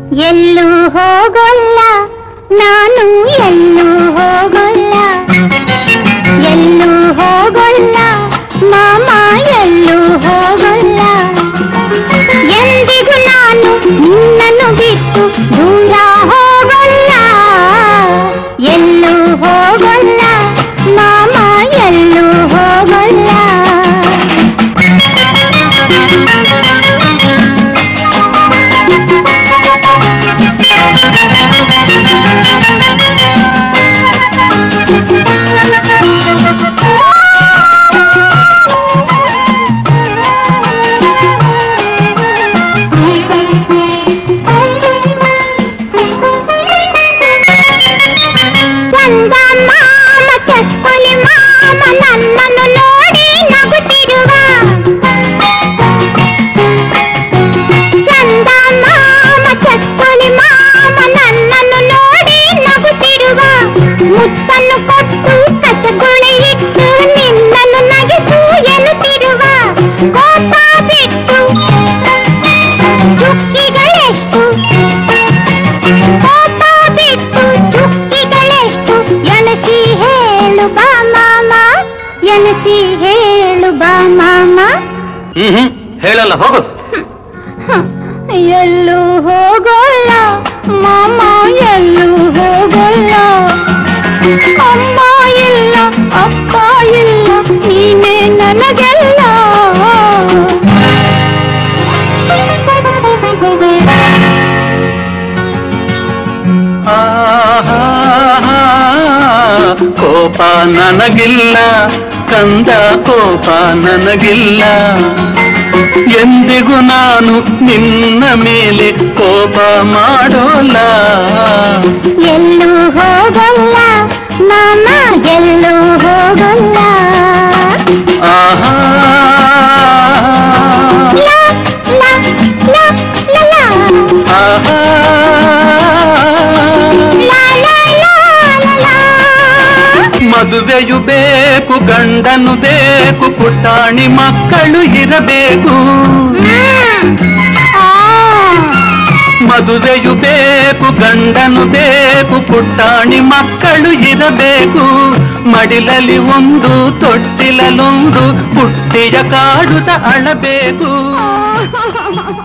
ಎಲ್ಲೂ ಹೋಗಲ್ಲ ನಾನು ಎಲ್ಲೂ ಹೋಗಲ್ಲ ಎಲ್ಲೂ ಹೋಗಲ್ಲ ಮಾಮ ಎಲ್ಲೂ ಹೋಗಲ್ಲ ಎಂದಿಗೂ ನಾನು ನಿನ್ನನ್ನು ಬಿಟ್ಟು ದೂರ ಹೋಗಲ್ಲ ಎಲ್ಲೂ ಹೋಗಲ್ಲ ಮಾಮ ಎಲ್ಲೂ ಹೋಗಲ್ಲ ಚಂದ ಮಾಮ ಚಕ್ಕುಲಿ ಮಾಮ ನನ್ನನ್ನು ನೋಡಿ ನಗುತ್ತಿರುವ ಚಂದ ಮಾಮ ಚಕ್ಕುಲಿ ಮಾಮ ನನ್ನನ್ನು ನೋಡಿ ನಗುತ್ತಿರುವ ಮುತ್ತನ್ನು ಕೊಟ್ಟು ಕಚಗುಳಿ ಇಟ್ಟು ನಿನ್ನನ್ನು ನಗಿಸು ಎನ್ನುತ್ತಿರುವ ಕೋಪ ಬಿಟ್ಟು ಚುಕ್ಕಿಗಳೆಷ್ಟು ಕೋಪ ಬಿಟ್ಟು ಚುಕ್ಕಿಗಳೆಷ್ಟು ಎಣಸಿ ಹೇಳು ಬಾ ಮಾಮ ಎಣಸಿ ಹೇಳು ಬಾ ಮಾಮ ಹ್ಮ್ ಹ್ಮ್ ಹೇಳಲ್ಲ ಹೋಗು ಹ, ಎಲ್ಲೂ ಹೋಗೋಲ್ಲ ಮಾಮ ಎಲ್ಲೂ ಹೋಗೋಲ್ಲ ಅಮ್ಮ ಇಲ್ಲ ಅಪ್ಪ ಇಲ್ಲ ನೀನೇ ನನಗೆಲ್ಲ ಆಹಾ, ಕೋಪ ನನಗಿಲ್ಲ ಕಂದ ಕೋಪ ನನಗಿಲ್ಲ ಎಂದಿಗೂ ನಾನು ನಿನ್ನ ಮೇಲೆ ಕೋಪ ಮಾಡೋಲ್ಲ ಎಲ್ಲೂ ಹೋಗಲ್ಲ ಮಾಮ ಎಲ್ಲೂ ಹೋಗಲ್ಲ ಆಹಾ ಲಾ, ಲಾ, ಲಾ, ಲಾ, ಲಾ. ಆಹಾ ಲಾ, ಲಾ, ಲಾ, ಲಾ, ಲಾ. ಮದುವೆಯು ಬೇಕು ಗಂಡನು ಬೇಕು ಪುಟಾಣಿ ಮಕ್ಕಳು ಇರಬೇಕು ಹ್ಮ್. ಆ. ಮದುವೆಯು ಬೇಕು ಗಂಡನು ಬೇಕು ಪುಟ್ಟಾಣಿ ಮಕ್ಕಳು ಇರಬೇಕು ಮಡಿಲಲ್ಲಿ ಒಂದು ತೊಟ್ಟಿಲಲ್ಲೊಂದು ಪುಟ್ಟಿಯ ಕಾಡುತ್ತ ಅಳಬೇಕು ಆ.